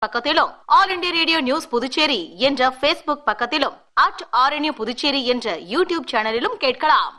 பக்கத்திலும் all India radio news Puducherry என்ற Facebook பக்கத்திலும் அட் ஆர்என்யூ புதுச்சேரி என்ற யூடியூப் சேனலிலும் கேட்கலாம்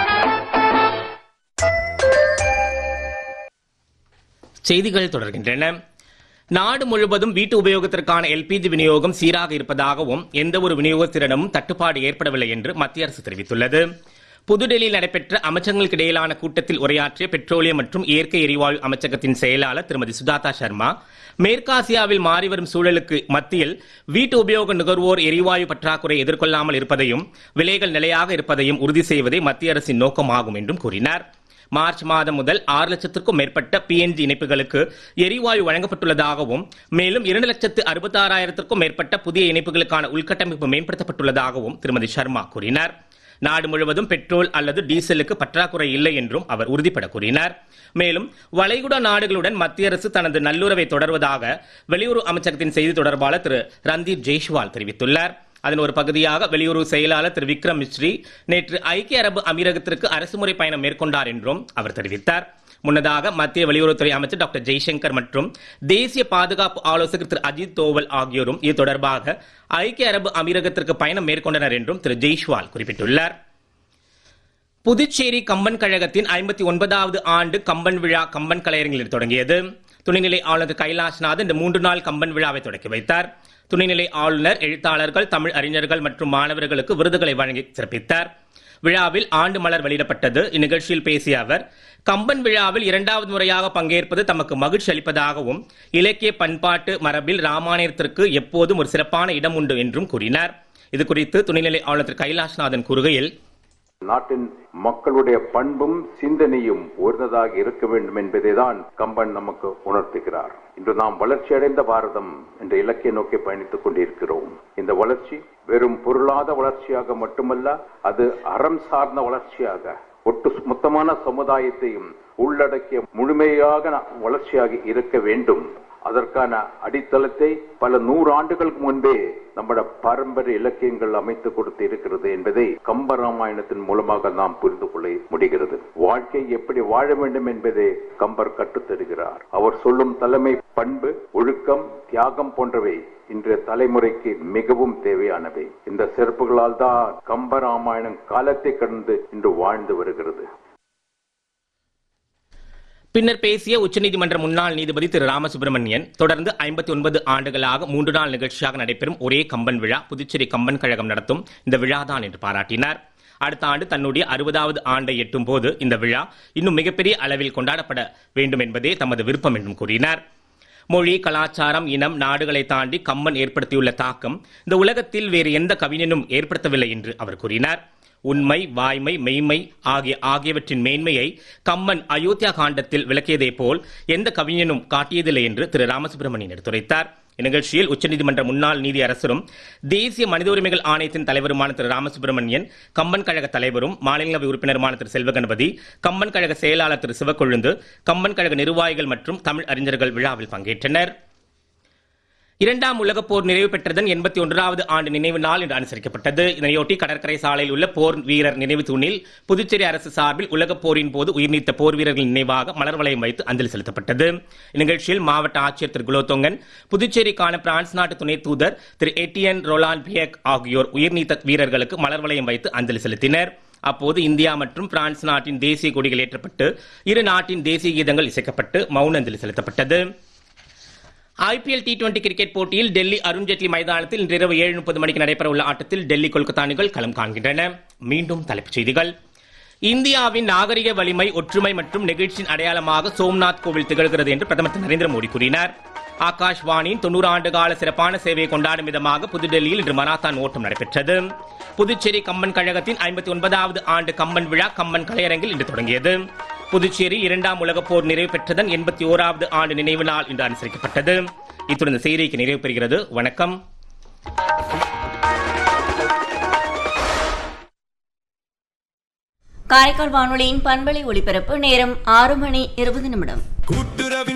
செய்திகள் தொடர்கின்றன நாடு முழுவதும் வீட்டு உபயோகத்திற்கான எல்பிஜி விநியோகம் சீராக இருப்பதாகவும் எந்த ஒரு விநியோகத்திடமும் தட்டுப்பாடு ஏற்படவில்லை என்று மத்திய அரசு தெரிவித்துள்ளது புதுடெல்லியில் நடைபெற்ற அமைச்சர்களுக்கு இடையிலான கூட்டத்தில் உரையாற்றிய பெட்ரோலியம் மற்றும் இயற்கை எரிவாயு அமைச்சகத்தின் செயலாளர் திருமதி சுஜாதா சர்மா மேற்காசியாவில் மாறிவரும் சூழலுக்கு மத்தியில் வீட்டு உபயோக நுகர்வோர் எரிவாயு பற்றாக்குறை எதிர்கொள்ளாமல் இருப்பதையும் விலைகள் நிலையாக இருப்பதையும் உறுதி செய்வதே மத்திய அரசின் நோக்கமாகும் என்றும் கூறினார் மார்ச் மாதம் முதல் ஆறு லட்சத்திற்கும் மேற்பட்ட பிஎன்ஜி இணைப்புகளுக்கு எரிவாயு வழங்கப்பட்டுள்ளதாகவும் மேலும் இரண்டு லட்சத்து அறுபத்தாறாயிரத்திற்கும் மேற்பட்ட புதிய இணைப்புகளுக்கான உள்கட்டமைப்பு மேம்படுத்தப்பட்டுள்ளதாகவும் திருமதி சர்மா கூறினார் நாடு முழுவதும் பெட்ரோல் அல்லது டீசலுக்கு பற்றாக்குறை இல்லை என்றும் அவர் உறுதிபட கூறினார் மேலும் வளைகுடா நாடுகளுடன் மத்திய அரசு தனது நல்லுறவை தொடர்வதாக வெளியுறவு அமைச்சகத்தின் செய்தி தொடர்பாளர் திரு ரந்தீப் ஜெய்ஷ்வால் தெரிவித்துள்ளார் அதன் ஒரு பகுதியாக வெளியுறவு செயலாளர் திரு விக்ரம் மிஸ்ரி நேற்று ஐக்கிய அரபு அமீரகத்திற்கு அரசுமுறை பயணம் மேற்கொண்டார் என்றும் அவர் தெரிவித்தார் முன்னதாக மத்திய வெளியுறவுத்துறை அமைச்சர் டாக்டர் ஜெய்சங்கர் மற்றும் தேசிய பாதுகாப்பு ஆலோசகர் திரு அஜித் தோவல் ஆகியோரும் இது தொடர்பாக ஐக்கிய அரபு அமீரகத்திற்கு பயணம் மேற்கொண்டனர் என்றும் திரு ஜெய்ஷ்வால் குறிப்பிட்டுள்ளார் புதுச்சேரி கம்பன் கழகத்தின் ஐம்பத்தி ஒன்பதாவது ஆண்டு கம்பன் விழா கம்பன் கலையரங்கில் தொடங்கியது துணைநிலை ஆளுநர் கைலாஷ்நாத் இந்த மூன்று நாள் கம்பன் விழாவை தொடக்கி வைத்தார் துணைநிலை ஆளுநர் எழுத்தாளர்கள் தமிழ் அறிஞர்கள் மற்றும் மாணவர்களுக்கு விருதுகளை வழங்கி சிறப்பித்தார் விழாவில் ஆண்டு மலர் வெளியிடப்பட்டது இந்நிகழ்ச்சியில் பேசிய அவர் கம்பன் விழாவில் இரண்டாவது முறையாக பங்கேற்பது தமக்கு மகிழ்ச்சி அளிப்பதாகவும் இலக்கிய பண்பாட்டு மரபில் ராமாயணத்திற்கு எப்போதும் ஒரு சிறப்பான இடம் உண்டு என்றும் கூறினார் இது குறித்து துணைநிலை ஆளுநர் திரு கைலாஷ்நாதன் கூறுகையில் நாட்டின் மக்களுடைய பண்பும் சிந்தனையும் உயர்ந்ததாக இருக்க வேண்டும் என்பதை தான் கம்பன் நமக்கு உணர்த்துகிறார் இன்று நாம் வளர்ச்சியடைந்த பாரதம் என்ற இலக்கை நோக்கி பயணித்துக் கொண்டிருக்கிறோம் இந்த வளர்ச்சி வெறும் பொருளாத வளர்ச்சியாக மட்டுமல்ல அது அறம் சார்ந்த வளர்ச்சியாக ஒட்டு மொத்தமான சமுதாயத்தையும் உள்ளடக்கிய முழுமையாக நா- வளர்ச்சியாக இருக்க வேண்டும் அதற்கான அடித்தளத்தை பல நூறு ஆண்டுகளுக்கு முன்பே நம்முடைய பாரம்பரிய இலக்கியங்கள் அமைத்து கொடுத்து இருக்கிறது என்பதை கம்ப ராமாயணத்தின் மூலமாக நாம் புரிந்து கொள்ள முடிகிறது வாழ்க்கை எப்படி வாழ வேண்டும் என்பதை கம்பர் கற்றுத் தருகிறார் அவர் சொல்லும் தலைமை பண்பு ஒழுக்கம் தியாகம் போன்றவை இன்றைய தலைமுறைக்கு மிகவும் தேவையானவை இந்த சிறப்புகளால் தான் கம்ப ராமாயணம் காலத்தை கடந்து இன்று வாழ்ந்து வருகிறது பின்னர் பேசிய உச்சநீதிமன்ற முன்னாள் நீதிபதி திரு ராமசுப்பிரமணியன் தொடர்ந்து ஐம்பத்தி ஒன்பது ஆண்டுகளாக மூன்று நாள் நிகழ்ச்சியாக நடைபெறும் ஒரே கம்பன் விழா புதுச்சேரி கம்பன் கழகம் நடத்தும் இந்த விழாதான் என்று பாராட்டினார் அடுத்த ஆண்டு தன்னுடைய அறுபதாவது ஆண்டை எட்டும் போது இந்த விழா இன்னும் மிகப்பெரிய அளவில் கொண்டாடப்பட வேண்டும் என்பதே தமது விருப்பம் என்றும் கூறினார் மொழி கலாச்சாரம் இனம் நாடுகளை தாண்டி கம்பன் ஏற்படுத்தியுள்ள தாக்கம் இந்த உலகத்தில் வேறு எந்த கவிஞனும் ஏற்படுத்தவில்லை என்று அவர் கூறினார் உண்மை வாய்மை மெய்மை ஆகிய ஆகியவற்றின் மேன்மையை கம்மன் அயோத்தியா காண்டத்தில் விளக்கியதை போல் எந்த கவிஞனும் காட்டியதில்லை என்று திரு ராமசுப்பிரமணியன் எடுத்துரைத்தார் இந்நிகழ்ச்சியில் உச்சநீதிமன்ற முன்னாள் நீதி அரசரும் தேசிய மனித உரிமைகள் ஆணையத்தின் தலைவருமான திரு ராமசுப்பிரமணியன் கம்பன் கழக தலைவரும் மாநிலங்களவை உறுப்பினருமான திரு செல்வகணபதி கம்பன் கழக செயலாளர் திரு சிவக்கொழுந்து கம்பன் கழக நிர்வாகிகள் மற்றும் தமிழ் அறிஞர்கள் விழாவில் பங்கேற்றனர் இரண்டாம் உலகப் போர் நிறைவு பெற்றதன் எண்பத்தி ஒன்றாவது ஆண்டு நினைவு நாள் இன்று அனுசரிக்கப்பட்டது இதனையொட்டி கடற்கரை சாலையில் உள்ள போர் வீரர் நினைவு தூணில் புதுச்சேரி அரசு சார்பில் உலகப் போரின் போது உயிர்நீத்த போர் வீரர்களின் நினைவாக மலர் வளையம் வைத்து அஞ்சலி செலுத்தப்பட்டது இந்நிகழ்ச்சியில் மாவட்ட ஆட்சியர் திரு குலோத்தொங்கன் புதுச்சேரிக்கான பிரான்ஸ் நாட்டு துணை தூதர் திரு எட்டியன் ரோலான் பியக் ஆகியோர் உயிர்நீத்த வீரர்களுக்கு மலர் வளையம் வைத்து அஞ்சலி செலுத்தினர் அப்போது இந்தியா மற்றும் பிரான்ஸ் நாட்டின் தேசிய கொடிகள் ஏற்றப்பட்டு இரு நாட்டின் தேசிய கீதங்கள் இசைக்கப்பட்டு மௌன அஞ்சலி செலுத்தப்பட்டது ஐபிஎல் டி டுவெண்டி கிரிக்கெட் போட்டியில் டெல்லி அருண்ஜேட்லி மைதானத்தில் இன்று இரவு ஏழு முப்பது மணிக்கு நடைபெறவுள்ள ஆட்டத்தில் டெல்லி கொல்கத்தா அணிகள் களம் காண்கின்றன மீண்டும் தலைப்புச் செய்திகள் இந்தியாவின் நாகரிக வலிமை ஒற்றுமை மற்றும் நெகிழ்ச்சியின் அடையாளமாக சோம்நாத் கோவில் திகழ்கிறது என்று பிரதமர் திரு நரேந்திர மோடி கூறினார் ஆகாஷ்வாணியின் தொண்ணூறு ஆண்டு கால சிறப்பான சேவையை கொண்டாடும் விதமாக புதுடெல்லியில் இன்று மராத்தான் ஓட்டம் நடைபெற்றது புதுச்சேரி கம்பன் கழகத்தின் ஐம்பத்தி ஒன்பதாவது ஆண்டு கம்பன் விழா கம்பன் கலையரங்கில் இன்று தொடங்கியது புதுச்சேரி இரண்டாம் உலகப் போர் நிறைவு பெற்றதன் எண்பத்தி ஓராவது ஆண்டு நினைவு நாள் இன்று அனுசரிக்கப்பட்டது இத்துடன் இந்த செய்திக்கு நிறைவு பெறுகிறது வணக்கம் காரைக்கால் வானொலியின் பண்பலை ஒளிபரப்பு நேரம் ஆறு மணி இருபது நிமிடம் கூட்டுறவின்